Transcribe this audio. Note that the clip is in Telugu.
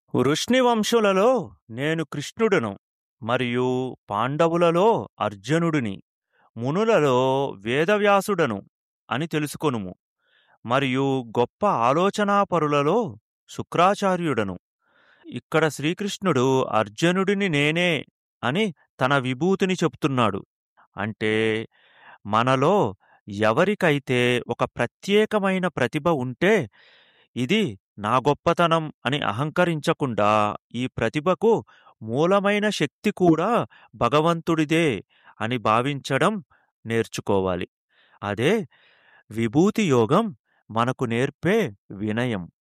వృష్ణివంశులలో నేను కృష్ణుడను మరియు పాండవులలో అర్జునుడిని మునులలో వేదవ్యాసుడను అని తెలుసుకొనుము మరియు గొప్ప ఆలోచనాపరులలో శుక్రాచార్యుడను ఇక్కడ శ్రీకృష్ణుడు అర్జునుడిని నేనే అని తన విభూతిని చెప్తున్నాడు అంటే మనలో ఎవరికైతే ఒక ప్రత్యేకమైన ప్రతిభ ఉంటే ఇది నా గొప్పతనం అని అహంకరించకుండా ఈ ప్రతిభకు మూలమైన శక్తి కూడా భగవంతుడిదే అని భావించడం నేర్చుకోవాలి అదే విభూతి యోగం మనకు నేర్పే వినయం